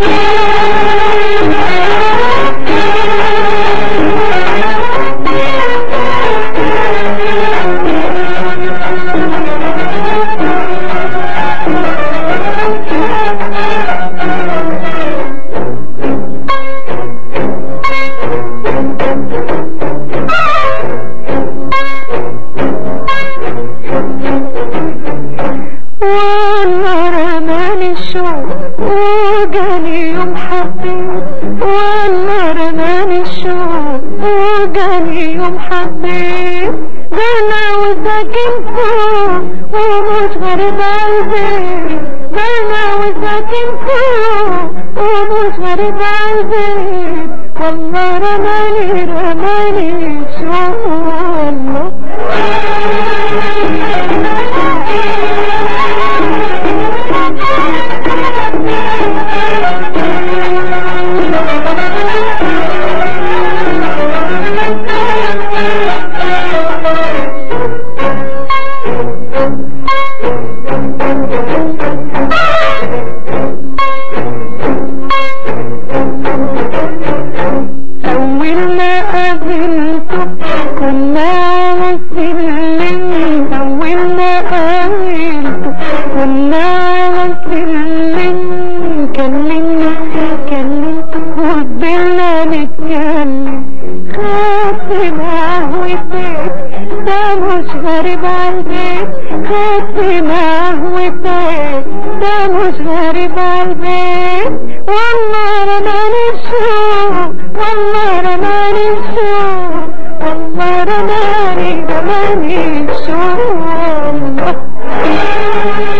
والله رماني الشوق وجاني يوم حبيت والله رماني الشوق وجاني يوم حبيت جانا وساكن فوق ومش غريب قلبي جانا وساكن فوق ومش غريب قلبي والله رماني رماني الشوق والله أول ما قابلته كنا على السلم أول ما قابلته كنا على السلم كلمنا كلمته وفضلنا نتكلم خدت معاه وفات ده مش غريب عالبيت خدت معاه وفات ده مش غريب عالبيت والله رماني الشوق والله رماني الشوق والله رماني رماني الشوق والله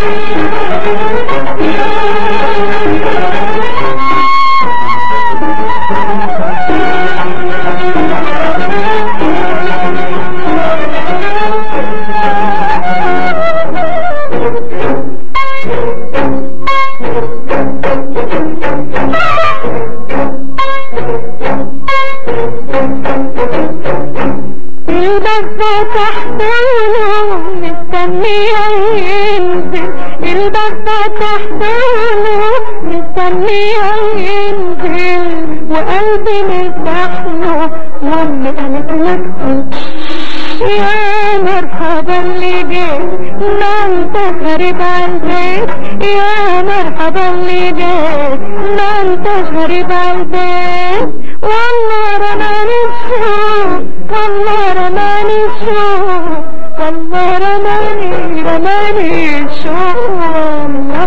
الباب فتحت له مستنية ينزل الباب فتحت له مستنية ينزل وقلبي مرتاح له وامي قالت لك يا مرحبا اللي جيت ما انت غريب عالبيت يا مرحبا اللي جيت ما انت غريب عالبيت والله رماني الشوق والله رماني الشوق والله رماني رماني الشوق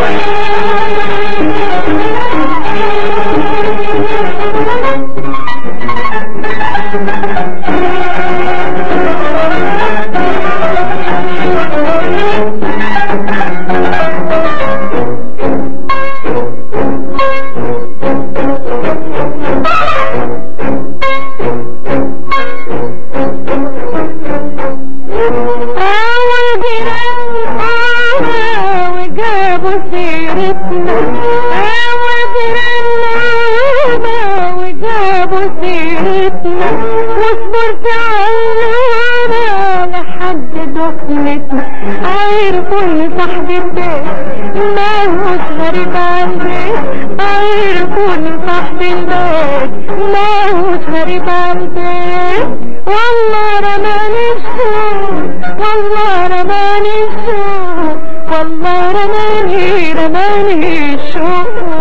أول جيران آه وجابوا سيرتنا أول جيران آه وجابوا سيرتنا وصبرت علينا لحد دخلتنا عرفوا إن صاحب البيت ما هوش غريب عالبيت عرفوا إن صاحب البيت ما هوش غريب عالبيت والله رماني الشوق والله رماني الشوق والله رماني رماني الشوق